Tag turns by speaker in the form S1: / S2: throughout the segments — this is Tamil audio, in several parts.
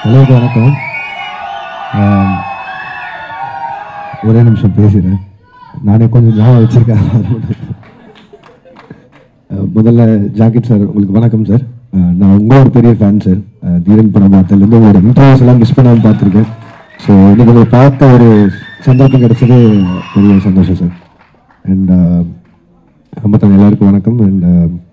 S1: எல்லோருக்கும் வணக்கம் ஆம், ஒரே நிமிஷம் பேசுகிறேன் நானே கொஞ்சம் ஞாபகம் வச்சிருக்கேன் அது மட்டும். அஹ், முதல்ல ஜாக்கெட் சார் உங்களுக்கு வணக்கம் சார் அஹ், நான் உங்களோட பெரிய ஃபேன் சார் அஹ், தீரன் படம் பார்த்ததுலேருந்து உங்களோட இன்டர்வியூஸ் எல்லாம் மிஸ் பண்ணாமல் பார்த்துருக்கேன் ஸோ இன்னைக்கு உங்களை பார்த்த ஒரு சந்தர்ப்பம் கிடைச்சது பெரிய சந்தோஷம் சார் அண்ட் மற்ற எல்லாருக்கும் வணக்கம் அண்ட்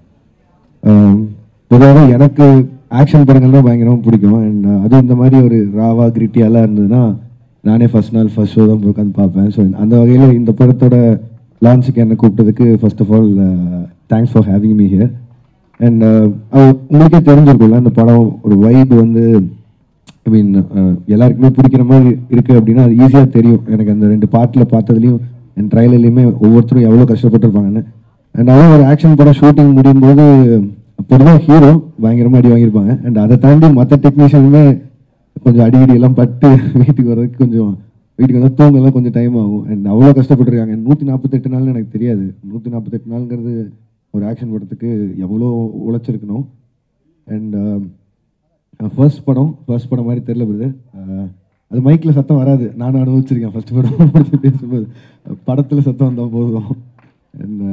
S1: பொதுவாக எனக்கு ஆக்ஷன் படங்கள் தான் பயங்கரமாக பிடிக்கும் அண்ட் அதுவும் இந்த மாதிரி ஒரு ராவா கிரிட்டியெல்லாம் இருந்ததுன்னா நானே ஃபர்ஸ்ட் நாள் ஃபர்ஸ்ட் ஷோ தான் போய் உட்காந்து பார்ப்பேன் ஸோ அந்த வகையில் இந்த படத்தோட லான்ச்சுக்கு என்னை கூப்பிட்டதுக்கு first of all thanks for having me here and உங்களுக்கே தெரிஞ்சிருக்கும்ல அந்த படம் ஒரு வைப் வந்து ஐ மீன் எல்லாருக்குமே பிடிக்கிற மாதிரி இருக்குது அப்படின்னா அது ஈஸியாக தெரியும் எனக்கு அந்த ரெண்டு பாட்டில் பார்த்ததுலையும் என் ட்ரைலர்லையுமே ஒவ்வொருத்தரும் எவ்வளோ கஷ்டப்பட்டிருப்பாங்கன்னு அண்ட் அதான் ஒரு ஆக்ஷன் படம் ஷூட்டிங் முடியும் போது பொதுவாக ஹீரோ பயங்கரமாக அடி வாங்கியிருப்பாங்க அண்ட் அதை தாண்டி மற்ற டெக்னீஷியனுமே கொஞ்சம் அடிக்கடி எல்லாம் பட்டு வீட்டுக்கு வர்றதுக்கு கொஞ்சம் வீட்டுக்கு வந்து தூங்கலாம் கொஞ்சம் டைம் ஆகும் அண்ட் அவ்வளோ கஷ்டப்பட்டிருக்காங்க நூற்றி நாற்பத்தெட்டு நாள்னு எனக்கு தெரியாது நூற்றி நாற்பத்தெட்டு நாளுங்கிறது ஒரு ஆக்ஷன் படத்துக்கு எவ்வளோ உழைச்சிருக்கணும் அண்ட் ஃபர்ஸ்ட் படம் ஃபர்ஸ்ட் படம் மாதிரி தெரில பிரதர் அது மைக்கில் சத்தம் வராது நானும் அனுபவிச்சிருக்கேன் ஃபர்ஸ்ட் படம் பற்றி பேசும்போது படத்தில் சத்தம் வந்தால் போதும் அண்ட்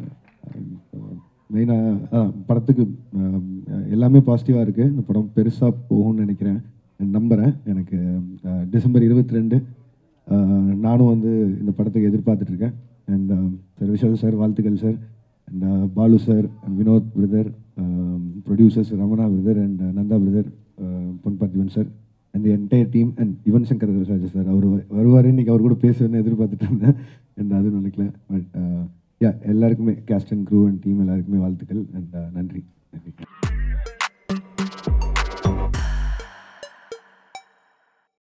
S1: மெயினாக படத்துக்கு அஹ், எல்லாமே பாசிட்டிவாக இருக்குது இந்த படம் பெருசாக போகும்னு நினைக்கிறேன் நம்புகிறேன் எனக்கு அஹ், டிசம்பர் இருபத்தி ரெண்டு நானும் வந்து இந்த படத்துக்கு எதிர்பார்த்துட்டு இருக்கேன் அண்ட் சார் விஷால் சார் வாழ்த்துக்கள் sir and Balu sir Vinoth brother producers Ramana brother and Nandha brother Pon Parthiban sir and entire team and Yuvan Shankar Raja sir அவர் வருவார் இன்னைக்கு அவர் கூட பேசுவேன்னு எதிர்பார்த்துட்டு இருந்தேன் அண்ட் அதுவும் நினைக்கல பட் யா எல்லாருக்குமே cast and crew and team எல்லாருக்குமே வாழ்த்துக்கள் அண்ட் நன்றி நன்றி